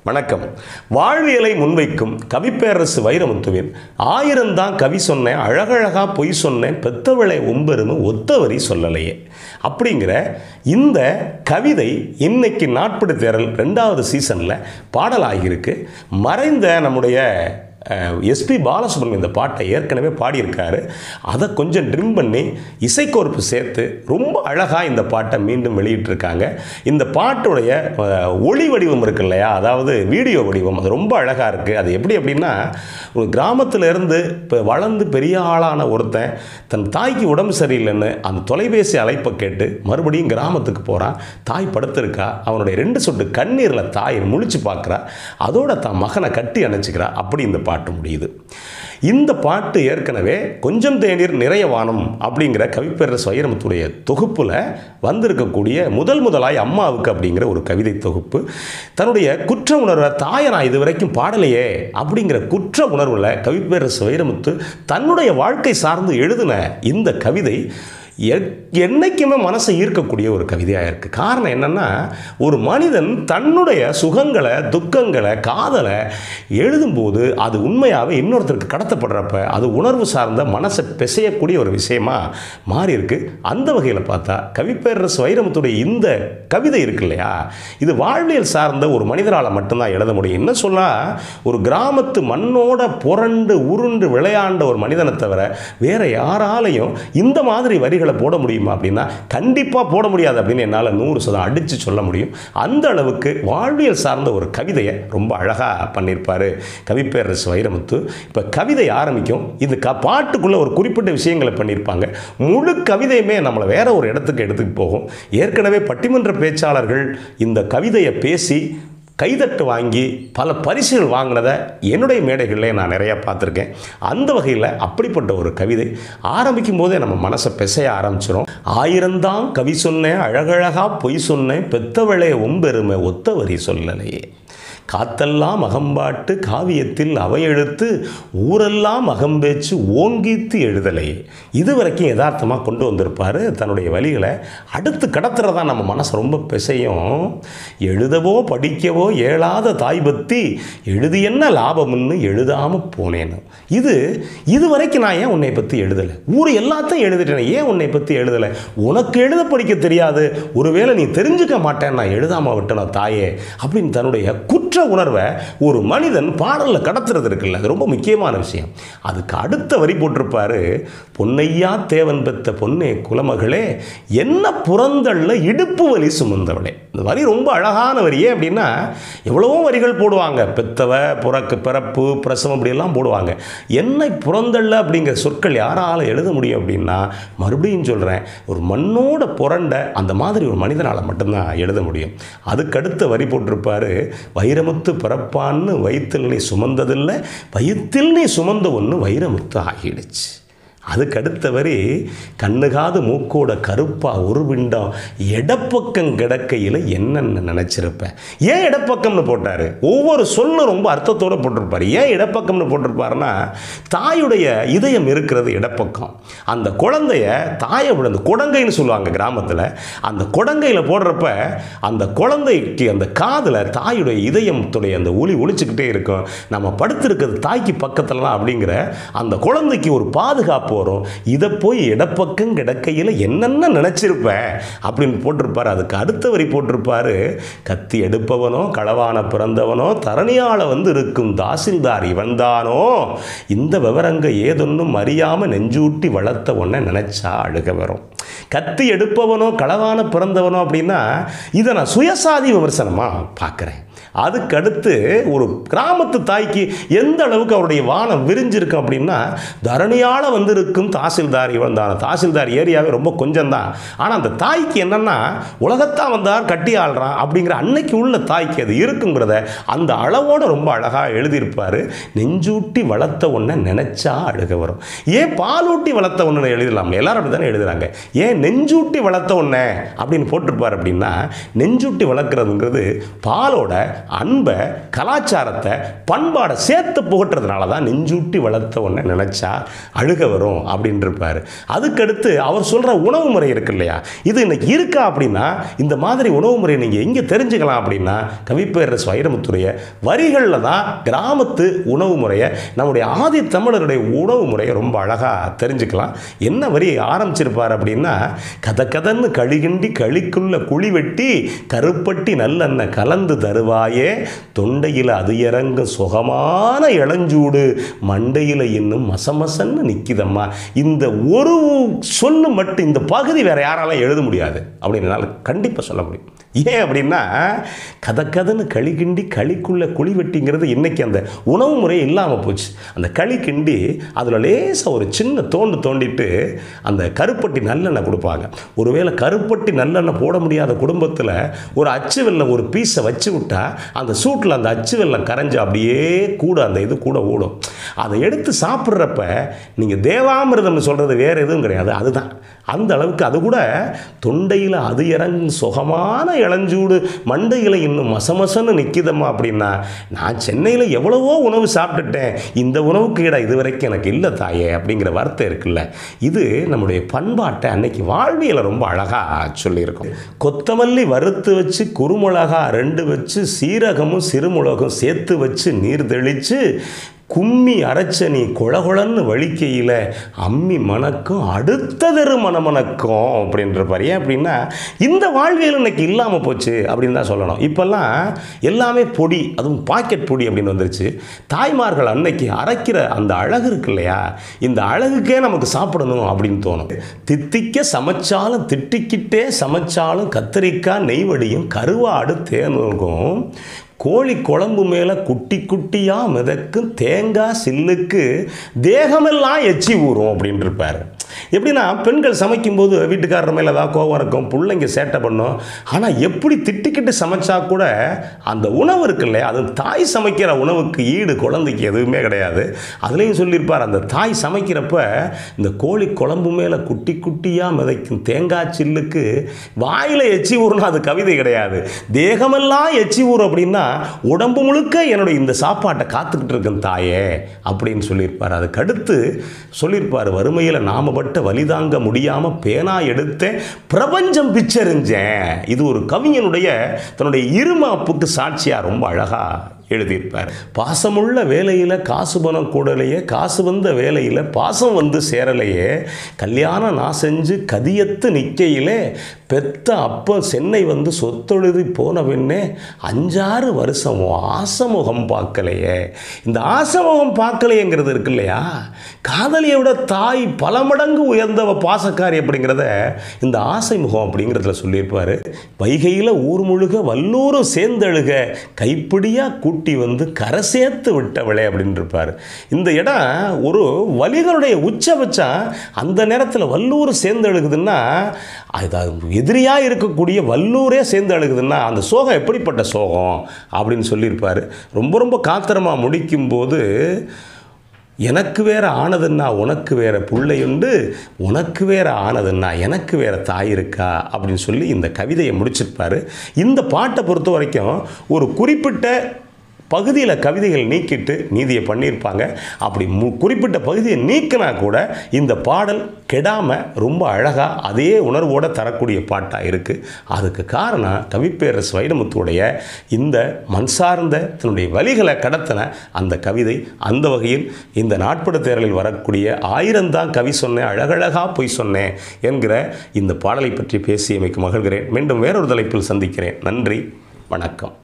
வணக்கம் வாழ்வியலை முன்வைக்கும் கவிப்பேரரசு வைரமுத்துவின் ஆயிரம்தான் கவி சொன்னேன் அழகழகா பொய் சொன்னேன் பெத்தவளை ஒம்பெருமை ஒத்தவரி சொல்லலையே அப்படிங்கிற இந்த கவிதை இன்னைக்கு நாட்படு தேரல் ரெண்டாவது சீசனில் பாடலாகியிருக்கு மறைந்த நம்முடைய எஸ்பி பாலசுப்ரமணியம் இந்த பாட்டை ஏற்கனவே பாடியிருக்காரு அதை கொஞ்சம் ட்ரிம் பண்ணி இசைக்கோர்ப்பு சேர்த்து ரொம்ப அழகாக இந்த பாட்டை மீண்டும் வெளியிட்டிருக்காங்க இந்த பாட்டுடைய அஹ், ஒளி வடிவம் இருக்கு இல்லையா அதாவது வீடியோ வடிவம் அது ரொம்ப அழகாக இருக்குது அது எப்படி அப்படின்னா ஒரு கிராமத்துல இருந்து இப்போ வளர்ந்து பெரிய ஆளான ஒருத்தன் தன் தாய்க்கு உடம்பு சரியில்லைன்னு அந்த தொலைபேசி அழைப்பை கேட்டு மறுபடியும் கிராமத்துக்கு போகிறான் தாய் படுத்திருக்கா அவனுடைய ரெண்டு சொட்டு கண்ணீரில் தாய் முழிச்சு பார்க்குறா அதோட தன் மகனை கட்டி அணைச்சிக்கிறா அப்படி இந்த பாட்டு முடியுது இந்த பாட்டு ஏற்கனவே கொஞ்சம் தேநீர் நிறைய வானம் அப்படிங்கிற கவிப்பேரரசு வைரமுத்துடைய தொகுப்பில் வந்திருக்கக்கூடிய முதல் முதலாய் அம்மாவுக்கு அப்படிங்கிற ஒரு கவிதை தொகுப்பு தன்னுடைய குற்ற உணர்வை தாயை நான் இது வரைக்கும் பாடலையே அப்படிங்கிற குற்ற உணர்வில் கவிப்பேரரசு வைரமுத்து தன்னுடைய வாழ்க்கை சார்ந்து எழுதின இந்த கவிதை எ- என்னைக்குமே மனசை ஈர்க்கக்கூடிய ஒரு கவிதையாக இருக்குது காரணம் என்னென்னா ஒரு மனிதன் தன்னுடைய சுகங்களை துக்கங்களை காதலை எழுதும்போது அது உண்மையாகவே இன்னொருத்தருக்கு கடத்தப்படுறப்ப அது உணர்வு சார்ந்த மனசை பிசையக்கூடிய ஒரு விஷயமா மாறி இருக்கு அந்த வகையில் பார்த்தா கவிப்பேரரசு வைரமுத்துடைய இந்த கவிதை இருக்கு இல்லையா இது வாழ்வியல் சார்ந்த ஒரு மனிதரால் மட்டும்தான் எழுத முடியும் என்ன சொன்னால் ஒரு கிராமத்து மண்ணோட புரண்டு உருண்டு விளையாண்ட ஒரு மனிதனை தவிர வேற யாராலையும் இந்த மாதிரி வரிகளை போட முடியுமா அப்படின்னா கண்டிப்பாக போட முடியாது அப்படின்னு என்னால் நூறு சதம் அடித்து சொல்ல முடியும் அந்த அளவுக்கு வாழ்வியல் சார்ந்த ஒரு கவிதையை ரொம்ப அழகாக பண்ணியிருப்பார் கவிப்பேரரசு வைரமுத்து இப்போ கவிதை ஆரம்பிக்கும் இது க பாட்டுக்குள்ளே ஒரு குறிப்பிட்ட விஷயங்களை பண்ணியிருப்பாங்க முழு கவிதையுமே நம்மளை வேற ஒரு இடத்துக்கு எடுத்துட்டு போகும் ஏற்கனவே பட்டிமன்ற பேச்சாளர்கள் இந்த கவிதையை பேசி கைதட்டு வாங்கி பல பரிசுகள் வாங்கினதை என்னுடைய மேடைகளில் நான் நிறையா பார்த்துருக்கேன் அந்த வகையில் அப்படிப்பட்ட ஒரு கவிதை ஆரம்பிக்கும் போதே நம்ம மனசை பிசைய ஆரம்பிச்சிடும் ஆயிரம்தான் கவி சொன்னேன் அழகழகா பொய் சொன்னேன் பெத்தவளே ஒம்பெருமை ஒத்த வரி சொல்லலையே காத்தெல்லாம் அகம்பாட்டு காவியத்தில் அவை எழுத்து ஊரெல்லாம் அகம்பேச்சு ஓங்கித்து எழுதலையே இது வரைக்கும் யதார்த்தமாக கொண்டு வந்திருப்பார் தன்னுடைய வழிகளை அடுத்து கடத்துறதா நம்ம மனசு ரொம்ப பிசையும் எழுதவோ படிக்கவோ ஏழாத தாய் பத்தி எழுதி என்ன லாபம்னு எழுதாமல் போனேன்னு இது இது வரைக்கும் நான் ஏன் உன்னை பற்றி எழுதலை ஊர் எல்லாத்தையும் எழுதிட்டேன் ஏன் உன்னை பற்றி எழுதலை உனக்கு எழுத படிக்க தெரியாது ஒருவேளை நீ தெரிஞ்சுக்க மாட்டேன் நான் எழுதாமல் விட்டேனோ தாயே அப்படின்னு தன்னுடைய குற்ற உணர்வை ஒரு மனிதன் பாடலில் கடத்துறது இருக்குல்ல அது ரொம்ப முக்கியமான விஷயம் அதுக்கு அடுத்த வரி போட்டிருப்பாரு பொன்னையா தேவன் பெத்த பொன்னே குலமகளே என்ன புறந்தள்ள இடுப்பு வலி சுமந்தவளே இந்த வரி ரொம்ப அழகான வரி ஏன் அப்படின்னா எவ்வளவோ வரிகள் போடுவாங்க பெத்தவ புறக்கு பிறப்பு பிரசவம் அப்படியெல்லாம் போடுவாங்க என்னை புறந்தள்ள அப்படிங்கிற சொற்கள் யாரால எழுத முடியும் அப்படின்னா மறுபடியும் சொல்கிறேன் ஒரு மண்ணோட புரண்ட அந்த மாதிரி ஒரு மனிதனால் மட்டும்தான் எழுத முடியும் அதுக்கடுத்த வரி போட்டிருப்பாரு வைரமுத்து பிறப்பான்னு வயிற்றில் நீ சுமந்ததில்லை வயிற்றில் நீ சுமந்த ஒன்று வைரமுத்து ஆகிடுச்சு அதுக்கு அடுத்த வரி கண்ணுகாது மூக்கோட கருப்பா ஒரு விண்டம் இடப்பக்கம் கிடக்கையில் என்னென்ன நினச்சிருப்பேன் ஏன் இடப்பக்கம்னு போட்டார் ஒவ்வொரு சொல்லும் ரொம்ப அர்த்தத்தோடு போட்டிருப்பார் ஏன் இடப்பக்கம்னு போட்டிருப்பாருன்னா தாயுடைய இதயம் இருக்கிறது இடப்பக்கம் அந்த குழந்தைய தாயை விட அந்த குடங்கைன்னு சொல்லுவாங்க கிராமத்தில் அந்த குடங்கையில் போடுறப்ப அந்த குழந்தைக்கு அந்த காதில் தாயுடைய இதயத்துடைய அந்த ஒளி ஒழிச்சுக்கிட்டே இருக்கும் நம்ம படுத்திருக்கிறது தாய்க்கு பக்கத்துலலாம் அப்படிங்கிற அந்த குழந்தைக்கு ஒரு பாதுகாப்பு வரும் இதை போய் இடப்பக்கம் கிடக்கையில் என்னென்ன நினச்சிருப்ப அப்படின்னு போட்டிருப்பார் அதுக்கு அடுத்த வரி போட்டிருப்பாரு கத்தி எடுப்பவனோ களவான பிறந்தவனோ தரணியால வந்து இருக்கும் தாசில்தார் இவன்தானோ இந்த விவரங்க ஏதொன்னும் அறியாமல் நெஞ்சூட்டி வளர்த்த உடனே நினச்சா அழுக வரும் கத்தி எடுப்பவனோ களவான பிறந்தவனோ அப்படின்னா இதை நான் சுயசாதி விமர்சனமாக பார்க்குறேன் அதுக்கடுத்து ஒரு கிராமத்து தாய்க்கு எந்த அளவுக்கு அவருடைய வானம் விரிஞ்சிருக்கு அப்படின்னா தரணியால் வந்து இருக்கும் தாசில்தார் இவன் தான் தாசில்தார் ஏரியாவே ரொம்ப கொஞ்சம் தான் ஆனால் அந்த தாய்க்கு என்னன்னா உலகத்தான் வந்தார் கட்டி ஆள்றான் அப்படிங்கிற அன்னைக்கு உள்ள தாய்க்கு அது இருக்குங்கிறத அந்த அளவோட ரொம்ப அழகாக எழுதியிருப்பார் நெஞ்சூட்டி வளர்த்த ஒன்றை நினைச்சா அழுக வரும் ஏன் பாலூட்டி வளர்த்த ஒன்று எழுதலாம் எல்லாரும் அப்படி தானே எழுதுறாங்க ஏன் நெஞ்சூட்டி வளர்த்த ஒன்றை அப்படின்னு போட்டிருப்பார் அப்படின்னா நெஞ்சூட்டி வளர்க்குறதுங்கிறது பாலோட அன்பை கலாச்சாரத்தை பண்பாடை சேர்த்து புகட்டுறதுனால தான் நெஞ்சூட்டி வளர்த்த ஒன்றை நினச்சா அழுக வரும் அப்படின்னு இருப்பார் அதுக்கடுத்து அவர் சொல்கிற உணவு முறை இருக்கு இல்லையா இது இன்னைக்கு இருக்கா அப்படின்னா இந்த மாதிரி உணவு முறையை நீங்கள் எங்கே தெரிஞ்சுக்கலாம் அப்படின்னா கவிப்பேரரசு வைரமுத்துடைய வரிகளில் தான் கிராமத்து உணவு முறையை நம்முடைய ஆதி தமிழருடைய உணவு முறையை ரொம்ப அழகாக தெரிஞ்சுக்கலாம் என்ன வரி ஆரம்பிச்சிருப்பார் அப்படின்னா கத கதன்னு களிகிண்டி களிக்குள்ள குழி வெட்டி கருப்பட்டி நல்லெண்ணெய் கலந்து தருவாயே தொண்டையில் அது இறங்க சுகமான இளஞ்சூடு மண்டையில் இன்னும் மசமசன்னு நிற்கிதம்மா இந்த ஒரு சொல்லு மட்டும் இந்த பகுதி வேற யாராலும் எழுத முடியாது அப்படின்னு என்னால் கண்டிப்பாக சொல்ல முடியும் ஏன் அப்படின்னா கத கதன்னு களி கிண்டி களிக்குள்ள குழி வெட்டிங்கிறது இன்னைக்கு அந்த உணவு முறை இல்லாமல் போச்சு அந்த களி கிண்டி அதில் லேசாக ஒரு சின்ன தோண்டு தோண்டிட்டு அந்த கருப்பட்டி நல்லெண்ணெய் கொடுப்பாங்க ஒருவேளை கருப்பட்டி நல்லெண்ணெய் போட முடியாத குடும்பத்தில் ஒரு அச்சு வெல்லம் ஒரு பீஸை வச்சு விட்டா அந்த சூட்டில் அந்த அச்சு வெல்லம் கரைஞ்சு அப்படியே கூட அந்த இது கூட ஓடும் அதை எடுத்து சாப்பிட்றப்ப நீங்கள் தேவாமிர்தம்னு சொல்கிறது வேறு எதுவும் கிடையாது அதுதான் அந்த அளவுக்கு அது கூட தொண்டையில் அது இறங்கு சுகமான இளஞ்சூடு மண்டையில் இன்னும் மசமசன்னு நிற்கிதம்மா அப்படின்னா நான் சென்னையில் எவ்வளவோ உணவு சாப்பிட்டுட்டேன் இந்த உணவுக்கு இடம் இது வரைக்கும் எனக்கு இல்லை தாயே அப்படிங்கிற வார்த்தை இருக்குல்ல இது நம்முடைய பண்பாட்டை அன்னைக்கு வாழ்வியலை ரொம்ப அழகாக சொல்லியிருக்கோம் கொத்தமல்லி வறுத்து வச்சு குறுமிளகா ரெண்டு வச்சு சீரகமும் சிறுமுளகும் சேர்த்து வச்சு நீர் தெளித்து கும்மி அரைச்ச நீ கொழகொழன்னு வலிக்கையில் அம்மி மணக்கும் அடுத்த தெரு மணமணக்கும் அப்படின்றப்பார் ஏன் அப்படின்னா இந்த வாழ்வியல் இன்னைக்கு இல்லாமல் போச்சு அப்படின்னு தான் சொல்லணும் இப்போல்லாம் எல்லாமே பொடி அதுவும் பாக்கெட் பொடி அப்படின்னு வந்துருச்சு தாய்மார்கள் அன்னைக்கு அரைக்கிற அந்த அழகு இருக்கு இல்லையா இந்த அழகுக்கே நமக்கு சாப்பிடணும் அப்படின்னு தோணும் தித்திக்க சமைச்சாலும் திட்டிக்கிட்டே சமைச்சாலும் கத்திரிக்காய் நெய்வடியும் கருவாடு தேனுக்கும் கோழி குழம்பு மேலே குட்டி குட்டியாக மிதக்கும் தேங்காய் சில்லுக்கு தேகமெல்லாம் எச்சி ஊறும் அப்படின்னு இருப்பார் எப்படின்னா பெண்கள் சமைக்கும்போது வீட்டுக்காரர் மேலே ஏதாவது கோவம் இருக்கும் பிள்ளைங்க சேட்டை பண்ணும் ஆனால் எப்படி திட்டிக்கிட்டு சமைச்சா கூட அந்த உணவு இருக்கு இல்லையா அது தாய் சமைக்கிற உணவுக்கு ஈடு குழந்தைக்கு எதுவுமே கிடையாது அதுலேயும் சொல்லியிருப்பார் அந்த தாய் சமைக்கிறப்ப இந்த கோழி குழம்பு மேலே குட்டி குட்டியாக மிதைக்கும் தேங்காய் சில்லுக்கு வாயில் எச்சி ஊறுனா அது கவிதை கிடையாது தேகமெல்லாம் எச்சி ஊறும் அப்படின்னா உடம்பு முழுக்க என்னுடைய இந்த சாப்பாட்டை காத்துக்கிட்டு இருக்கேன் தாயே அப்படின்னு சொல்லியிருப்பார் அதுக்கு அடுத்து சொல்லியிருப்பார் வறுமையில் நாம பட்ட வலி தாங்க முடியாமல் பேனா எடுத்தேன் பிரபஞ்சம் பிச்சரிஞ்சேன் இது ஒரு கவிஞனுடைய தன்னுடைய இருமாப்புக்கு சாட்சியாக ரொம்ப அழகாக எழுதியிருப்பார் பாசமுள்ள வேலையில் காசு பணம் கூடலையே காசு வந்த வேலையில் பாசம் வந்து சேரலையே கல்யாணம் நான் செஞ்சு கதியத்து நிற்கையிலே பெத்த அப்போ சென்னை வந்து சொத்தொழுதி போன பின்னே அஞ்சாறு வருஷம் ஆசமுகம் பார்க்கலையே இந்த ஆசமுகம் பார்க்கலையேங்கிறது இருக்கு இல்லையா காதலியை விட தாய் பல மடங்கு உயர்ந்தவ பாசக்காரி அப்படிங்கிறத இந்த ஆசை முகம் அப்படிங்கிறதுல சொல்லியிருப்பார் வைகையில் ஊர் முழுக வல்லூரும் சேர்ந்தழுக கைப்பிடியாக கூட்டி வந்து கரை சேர்த்து விட்டவளே அப்படின்னு இருப்பார் இந்த இடம் ஒரு வலிகளுடைய உச்சபட்சம் அந்த நேரத்தில் வல்லூர் சேர்ந்து அழுகுதுன்னா அது எதிரியாக இருக்கக்கூடிய வல்லூரே சேர்ந்து அழுகுதுன்னா அந்த சோகம் எப்படிப்பட்ட சோகம் அப்படின்னு சொல்லியிருப்பார் ரொம்ப ரொம்ப காத்திரமாக முடிக்கும்போது எனக்கு வேற ஆனதுன்னா உனக்கு வேற பிள்ளையுண்டு உனக்கு வேற ஆனதுன்னா எனக்கு வேற தாய் இருக்கா அப்படின்னு சொல்லி இந்த கவிதையை முடிச்சிருப்பாரு இந்த பாட்டை பொறுத்த வரைக்கும் ஒரு குறிப்பிட்ட பகுதியில் கவிதைகள் நீக்கிட்டு நீதியை பண்ணியிருப்பாங்க அப்படி மு குறிப்பிட்ட பகுதியை நீக்கினா கூட இந்த பாடல் கெடாமல் ரொம்ப அழகாக அதே உணர்வோடு தரக்கூடிய பாட்டாக இருக்குது அதுக்கு காரணம் கவிப்பேரரசு வைரமுத்துடைய இந்த மண் சார்ந்த தன்னுடைய வழிகளை கடத்தின அந்த கவிதை அந்த வகையில் இந்த நாட்பட தேரலில் வரக்கூடிய ஆயிரம்தான் கவி சொன்னேன் அழகழகா பொய் சொன்னேன் என்கிற இந்த பாடலை பற்றி பேசியமைக்கு மகிழ்கிறேன் மீண்டும் வேறொரு தலைப்பில் சந்திக்கிறேன் நன்றி வணக்கம்